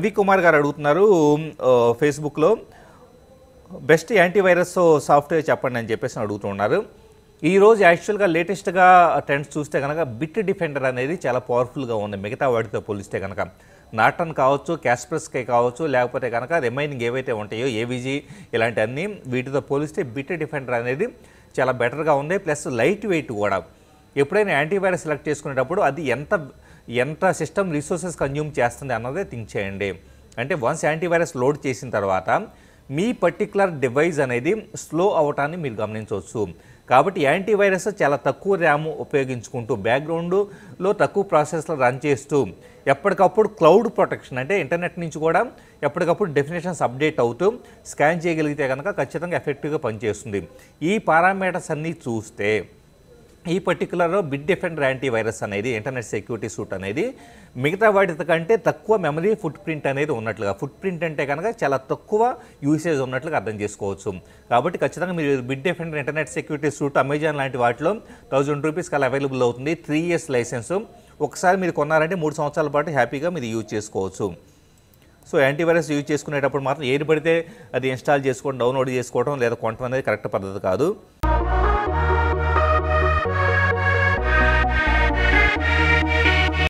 వి కుమార్ గారు అడుగుతున్నారు ఆ, ఫేస్బుక్లో బెస్ట్ యాంటీవైరస్ సాఫ్ట్వేర్ చెప్పండి అని చెప్పేసి అడుగుతున్నారు ఈ రోజు యాక్చువల్గా లేటెస్ట్గా ట్రెండ్స్ చూస్తే కనుక బిట్ డిఫెండర్ అనేది చాలా పవర్ఫుల్గా ఉంది మిగతా వాటితో పోలిస్తే కనుక నాటన్ కావచ్చు క్యాస్ప్రస్కే కావచ్చు లేకపోతే కనుక రిమైనింగ్ ఏవైతే ఉంటాయో ఏవిజీ ఇలాంటి అన్నీ వీటితో పోలిస్తే బిట్ డిఫెండర్ అనేది చాలా బెటర్గా ఉంది ప్లస్ లైట్ వెయిట్ కూడా ఎప్పుడైనా యాంటీవైరస్ సెలెక్ట్ చేసుకునేటప్పుడు అది ఎంత ఎంత సిస్టమ్ రిసోర్సెస్ కన్జ్యూమ్ చేస్తుంది అన్నదే థింక్ చేయండి అంటే వన్స్ యాంటీవైరస్ లోడ్ చేసిన తర్వాత మీ పర్టికులర్ డివైస్ అనేది స్లో అవటాన్ని మీరు గమనించవచ్చు కాబట్టి యాంటీవైరస్ చాలా తక్కువ ర్యామ్ ఉపయోగించుకుంటూ బ్యాక్గ్రౌండ్లో తక్కువ ప్రాసెస్లో రన్ చేస్తూ ఎప్పటికప్పుడు క్లౌడ్ ప్రొటెక్షన్ అంటే ఇంటర్నెట్ నుంచి కూడా ఎప్పటికప్పుడు డెఫినేషన్స్ అప్డేట్ అవుతూ స్కాన్ చేయగలిగితే కనుక ఖచ్చితంగా ఎఫెక్టివ్గా పనిచేస్తుంది ఈ పారామీటర్స్ అన్నీ చూస్తే ఈ పర్టికులర్ బిడ్ డిఫెండర్ యాంటీవైరస్ అనేది ఇంటర్నెట్ సెక్యూరిటీ సూట్ అనేది మిగతా వాటి కంటే తక్కువ మెమరీ ఫుట్ ప్రింట్ అనేది ఉన్నట్లుగా ఫుట్ ప్రింట్ అంటే కనుక చాలా తక్కువ యూసేజ్ ఉన్నట్లుగా అర్థం చేసుకోవచ్చు కాబట్టి ఖచ్చితంగా మీరు Bitdefender internet security suite Amazon లాంటి వాటిలో థౌజండ్ రూపీస్కి అలా అవైలబుల్ అవుతుంది త్రీ ఇయర్స్ లైసెన్స్ ఒకసారి మీరు కొన్నారంటే మూడు సంవత్సరాల పాటు హ్యాపీగా మీరు యూజ్ చేసుకోవచ్చు సో యాంటీవైరస్ యూజ్ చేసుకునేటప్పుడు మాత్రం ఏది పడితే అది ఇన్స్టాల్ చేసుకోవడం డౌన్లోడ్ చేసుకోవడం లేదా కొనడం అనేది కరెక్ట్ పద్ధతి కాదు